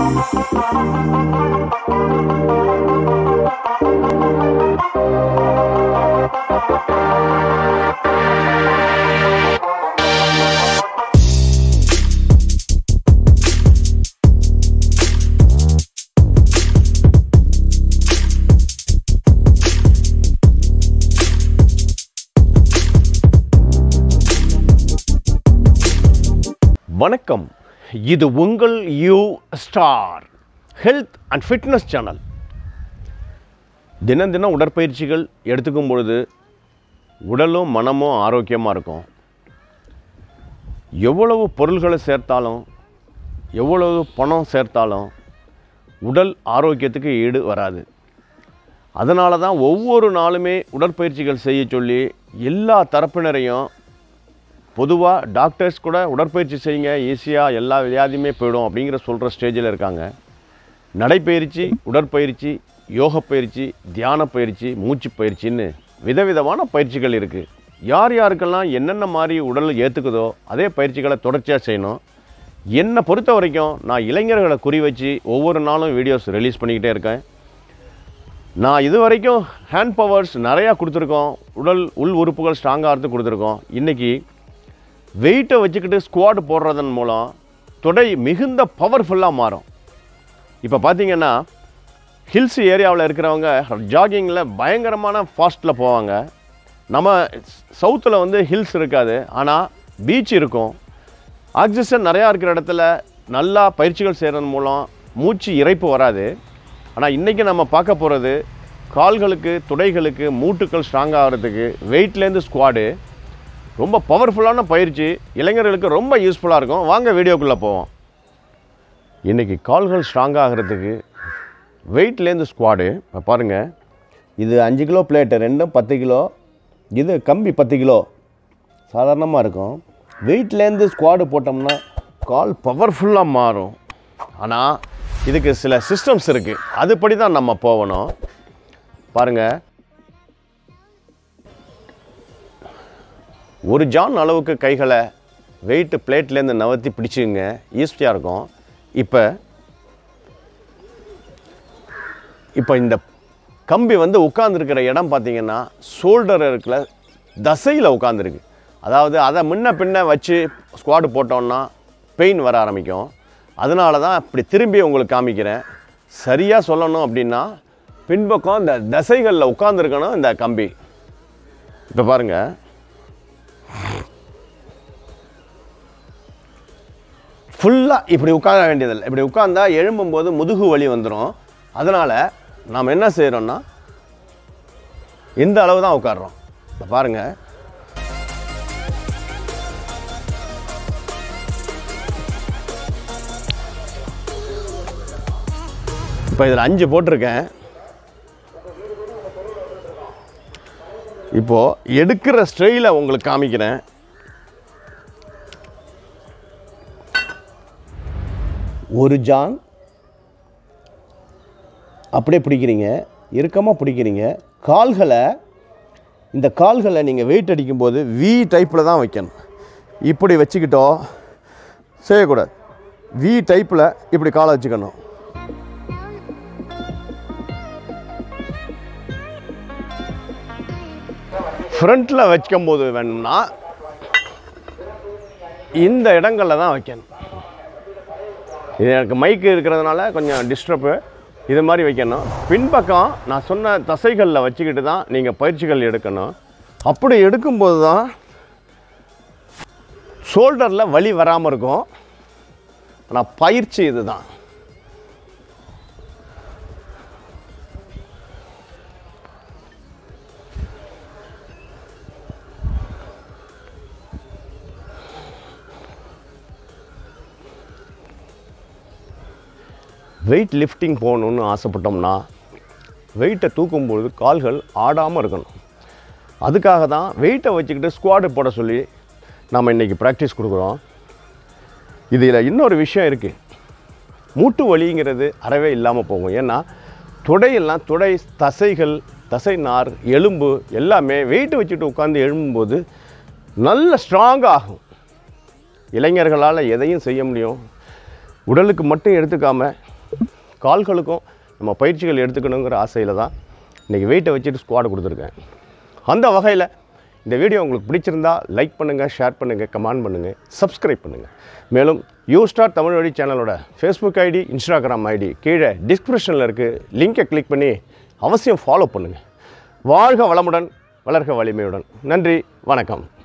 வணக்கம் இது உங்கள் U Star health and fitness channel தினம் தினம் உடற்பயிற்சிகள் எடுத்துக்கும் பொழுது உடலும் மனமும் ஆரோக்கியமாக இருக்கும் எவ்வளவு பொருள்களை சேர்த்தாலும் எவ்வளவு பணம் சேர்த்தாலும் உடல் ஆரோக்கியத்துக்கு ஈடு வராது அதனால தான் ஒவ்வொரு நாளுமே உடற்பயிற்சிகள் செய்ய சொல்லி எல்லா தரப்பினரையும் பொதுவாக டாக்டர்ஸ் கூட உடற்பயிற்சி செய்யுங்க ஈஸியாக எல்லா வியாதியுமே போயிடும் அப்படிங்கிற சொல்கிற ஸ்டேஜில் இருக்காங்க நடைப்பயிற்சி உடற்பயிற்சி யோக பயிற்சி தியான பயிற்சி மூச்சு பயிற்சின்னு விதவிதமான பயிற்சிகள் இருக்குது யார் யாருக்கெல்லாம் என்னென்ன மாதிரி உடல் ஏற்றுக்குதோ அதே பயிற்சிகளை தொடர்ச்சியாக செய்யணும் என்னை பொறுத்த வரைக்கும் நான் இளைஞர்களை குறி வச்சு ஒவ்வொரு நாளும் வீடியோஸ் ரிலீஸ் பண்ணிக்கிட்டே இருக்கேன் நான் இது வரைக்கும் ஹேண்ட் பவர்ஸ் நிறையா கொடுத்துருக்கோம் உடல் உள் உறுப்புகள் ஸ்ட்ராங்காகிறது கொடுத்துருக்கோம் இன்றைக்கி வெயிட்டை வச்சுக்கிட்டு ஸ்குவாட் போடுறதன் மூலம் தொடை மிகுந்த பவர்ஃபுல்லாக மாறும் இப்போ பார்த்தீங்கன்னா ஹில்ஸ் ஏரியாவில் இருக்கிறவங்க ஜாகிங்கில் பயங்கரமான ஃபாஸ்ட்டில் போவாங்க நம்ம சவுத்தில் வந்து ஹில்ஸ் இருக்காது ஆனால் பீச் இருக்கும் ஆக்சிஜன் நிறையா இருக்கிற இடத்துல நல்லா பயிற்சிகள் செய்கிறது மூலம் மூச்சு இறைப்பு வராது ஆனால் இன்றைக்கி நம்ம பார்க்க போகிறது கால்களுக்கு துடைகளுக்கு மூட்டுக்கள் ஸ்ட்ராங் ஆகிறதுக்கு வெயிட்லேருந்து ஸ்குவாடு ரொம்ப பவர்ஃபுல்லான பயிற்சி இளைஞர்களுக்கு ரொம்ப யூஸ்ஃபுல்லாக இருக்கும் வாங்க வீடியோக்குள்ளே போவோம் இன்றைக்கி கால்கள் ஸ்ட்ராங் ஆகிறதுக்கு வெயிட்லேருந்து ஸ்குவாடு இப்போ பாருங்கள் இது அஞ்சு கிலோ பிளேட்டு ரெண்டும் பத்து கிலோ இது கம்பி பத்து கிலோ சாதாரணமாக இருக்கும் வெயிட்லேருந்து ஸ்குவாடு போட்டோம்னா கால் பவர்ஃபுல்லாக மாறும் ஆனால் இதுக்கு சில சிஸ்டம்ஸ் இருக்குது அதுபடி தான் நம்ம போகணும் பாருங்கள் ஒரு ஜான் அளவுக்கு கைகளை வெயிட்டு பிளேட்லேருந்து நவர்த்தி பிடிச்சிங்க ஈஸியாக இருக்கும் இப்போ இப்போ இந்த கம்பி வந்து உட்காந்துருக்கிற இடம் பார்த்தீங்கன்னா ஷோல்டர் இருக்கிற தசையில் உட்காந்துருக்கு அதாவது அதை முன்ன பின்ன வச்சு ஸ்குவாடு போட்டோம்னா பெயின் வர ஆரம்பிக்கும் அதனால தான் இப்படி திரும்பி உங்களுக்கு காமிக்கிறேன் சரியாக சொல்லணும் அப்படின்னா பின்பக்கம் இந்த தசைகளில் உட்காந்துருக்கணும் இந்த கம்பி இப்போ பாருங்கள் ஃபுல்லாக இப்படி உட்கார வேண்டியதில்லை இப்படி உட்காந்தா எழும்பும்போது முதுகு வலி வந்துடும் அதனால் நாம் என்ன செய்கிறோன்னா இந்த அளவு தான் உட்காடுறோம் இப்போ பாருங்கள் இப்போ இதில் அஞ்சு போட்டிருக்கேன் இப்போது எடுக்கிற ஸ்ட்ரெயில உங்களுக்கு காமிக்கிறேன் ஒரு ஜான் அப்படியே பிடிக்கிறீங்க இறுக்கமாக பிடிக்கிறீங்க கால்களை இந்த கால்களை நீங்கள் வெயிட் அடிக்கும்போது வி டைப்பில் தான் வைக்கணும் இப்படி வச்சுக்கிட்டோ செய்யக்கூடாது வி டைப்பில் இப்படி காலை வச்சுக்கணும் ஃப்ரண்ட்டில் வைக்கும்போது வேணும்னா இந்த இடங்களில் தான் வைக்கணும் இது எனக்கு மைக்கு இருக்கிறதுனால கொஞ்சம் டிஸ்டர்பு இது மாதிரி வைக்கணும் பின்பக்கம் நான் சொன்ன தசைகளில் வச்சுக்கிட்டு தான் நீங்கள் பயிற்சிகள் எடுக்கணும் அப்படி எடுக்கும்போது தான் ஷோல்டரில் வலி வராமல் இருக்கும் ஆனால் பயிற்சி இதுதான் வெயிட் லிஃப்டிங் போகணுன்னு ஆசைப்பட்டோம்னா வெயிட்டை தூக்கும்பொழுது கால்கள் ஆடாமல் இருக்கணும் அதுக்காக தான் வெயிட்டை வச்சுக்கிட்டு ஸ்குவாடு போட சொல்லி நம்ம இன்றைக்கி ப்ராக்டிஸ் கொடுக்குறோம் இதில் இன்னொரு விஷயம் இருக்குது மூட்டு வலிங்கிறது அறவே இல்லாமல் போகும் ஏன்னா தொடையெல்லாம் தொடை தசைகள் தசை நார் எலும்பு எல்லாமே வெயிட் வச்சுட்டு உட்காந்து எழும்பும்போது நல்ல ஸ்ட்ராங்காக ஆகும் இளைஞர்களால் எதையும் செய்ய முடியும் உடலுக்கு மட்டும் எடுத்துக்காம கால்களுக்கும் நம்ம பயிற்சிகள் எடுத்துக்கணுங்கிற ஆசையில் தான் இன்றைக்கி வெயிட்டை வச்சுட்டு ஸ்குவாட் கொடுத்துருக்கேன் அந்த வகையில் இந்த வீடியோ உங்களுக்கு பிடிச்சிருந்தா லைக் பண்ணுங்கள் ஷேர் பண்ணுங்கள் கமெண்ட் பண்ணுங்கள் சப்ஸ்கிரைப் பண்ணுங்கள் மேலும் யூ ஸ்டார் தமிழ் வழி சேனலோட ஃபேஸ்புக் ஐடி இன்ஸ்டாகிராம் ஐடி கீழே டிஸ்கிரிப்ஷனில் இருக்குது லிங்கை கிளிக் பண்ணி அவசியம் ஃபாலோ பண்ணுங்கள் வாழ்க வளமுடன் வளர்க வலிமையுடன் நன்றி வணக்கம்